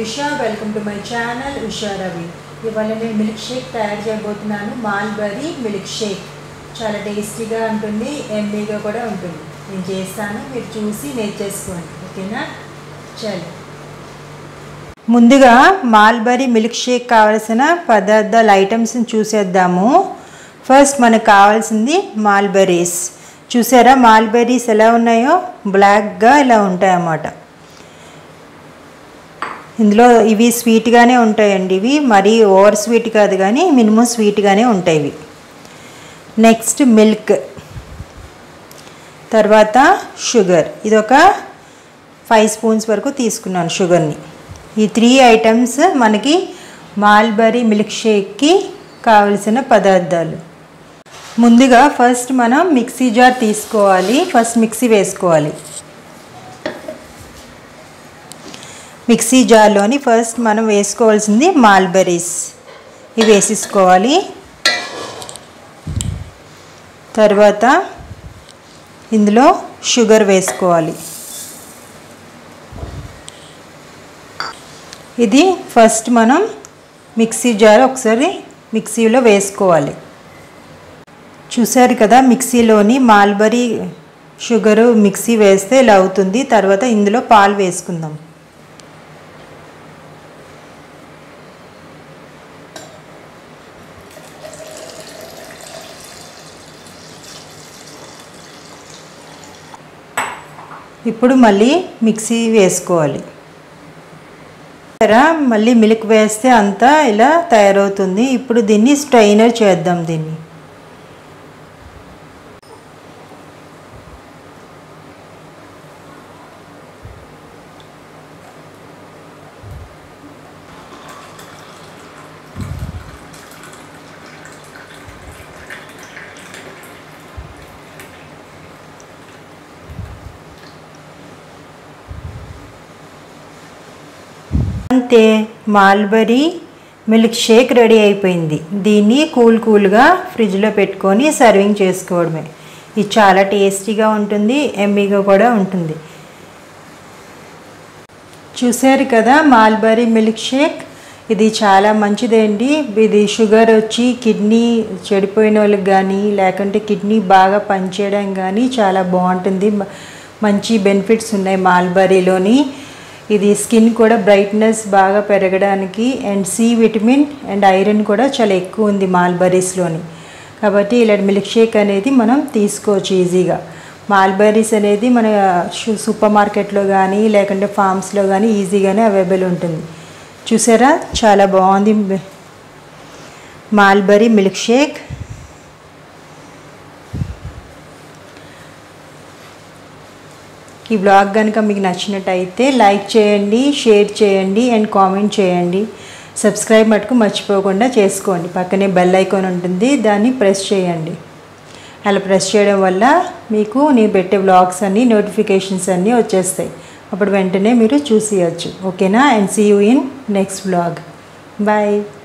Usha welcome to my channel Usha Ravi ఇవాళ నేను milk shake తయారు చేయబోతున్నాను మాల్బరీ మిల్క్ షేక్ చాలా టేస్టీగా ఉంటుంది ఎమ్మీగా కూడా ఉంటుంది నేను చేస్తాను మీరు చూసి నేర్చేసుకోండి ఓకేనా చలో ముందుగా మాల్బరీ మిల్క్ షేక్ కావాల్సిన పదార్థాల ఐటమ్స్ని చూసేద్దాము ఫస్ట్ మనకు కావాల్సింది మాల్బెర్రీస్ చూసారా మాల్బెర్రీస్ ఎలా ఉన్నాయో బ్లాక్గా ఇలా ఉంటాయి అన్నమాట ఇందులో ఇవి స్వీట్గానే ఉంటాయండి ఇవి మరీ ఓవర్ స్వీట్ కాదు కానీ మినిమం స్వీట్గానే ఉంటాయి ఇవి నెక్స్ట్ మిల్క్ తర్వాత షుగర్ ఇది ఒక ఫైవ్ స్పూన్స్ వరకు తీసుకున్నాను షుగర్ని ఈ త్రీ ఐటమ్స్ మనకి మాల్బరీ మిల్క్ షేక్కి కావలసిన పదార్థాలు ముందుగా ఫస్ట్ మనం మిక్సీ జార్ తీసుకోవాలి ఫస్ట్ మిక్సీ వేసుకోవాలి మిక్సీ జార్లోని ఫస్ట్ మనం వేసుకోవాల్సింది మాల్బెరీస్ ఇవి వేసేసుకోవాలి తర్వాత ఇందులో షుగర్ వేసుకోవాలి ఇది ఫస్ట్ మనం మిక్సీ జార్ ఒకసారి మిక్సీలో వేసుకోవాలి చూసారు కదా మిక్సీలోని మాల్బరీ షుగరు మిక్సీ వేస్తే ఇలా అవుతుంది తర్వాత ఇందులో పాలు వేసుకుందాం ఇప్పుడు మళ్ళీ మిక్సీ వేసుకోవాలి మళ్ళీ మిల్క్ వేస్తే అంతా ఇలా తయారవుతుంది ఇప్పుడు దీన్ని స్ట్రైనర్ చేద్దాం దీన్ని అంతే మాల్బరీ మిల్క్ షేక్ రెడీ అయిపోయింది దీన్ని కూల్ కూల్గా ఫ్రిడ్జ్లో పెట్టుకొని సర్వింగ్ చేసుకోవడమే ఇది చాలా టేస్టీగా ఉంటుంది ఎమ్మీగా కూడా ఉంటుంది చూశారు కదా మాల్బరీ మిల్క్ షేక్ ఇది చాలా మంచిదండి ఇది షుగర్ వచ్చి కిడ్నీ చెడిపోయిన వాళ్ళకి కానీ లేకుంటే కిడ్నీ బాగా పనిచేయడం కానీ చాలా బాగుంటుంది మంచి బెనిఫిట్స్ ఉన్నాయి మాల్బరీలోని ఇది స్కిన్ కూడా బ్రైట్నెస్ బాగా పెరగడానికి and C vitamin and iron కూడా చాలా ఎక్కువ ఉంది మాల్బరీస్లోని కాబట్టి ఇలాంటి మిల్క్ షేక్ అనేది మనం తీసుకోవచ్చు ఈజీగా మాల్బరీస్ అనేది మన సూపర్ మార్కెట్లో కానీ లేకుంటే ఫామ్స్లో కానీ ఈజీగానే అవైలబుల్ ఉంటుంది చూసారా చాలా బాగుంది మాల్బరీ మిల్క్ షేక్ ఈ బ్లాగ్ కనుక మీకు నచ్చినట్టయితే లైక్ చేయండి షేర్ చేయండి అండ్ కామెంట్ చేయండి సబ్స్క్రైబ్ మటుకు మర్చిపోకుండా చేసుకోండి పక్కనే బెల్ ఐకాన్ ఉంటుంది దాన్ని ప్రెస్ చేయండి అలా ప్రెస్ చేయడం వల్ల మీకు నేను పెట్టే బ్లాగ్స్ అన్నీ నోటిఫికేషన్స్ అన్నీ వచ్చేస్తాయి అప్పుడు వెంటనే మీరు చూసేయచ్చు ఓకేనా and see you in next blog bye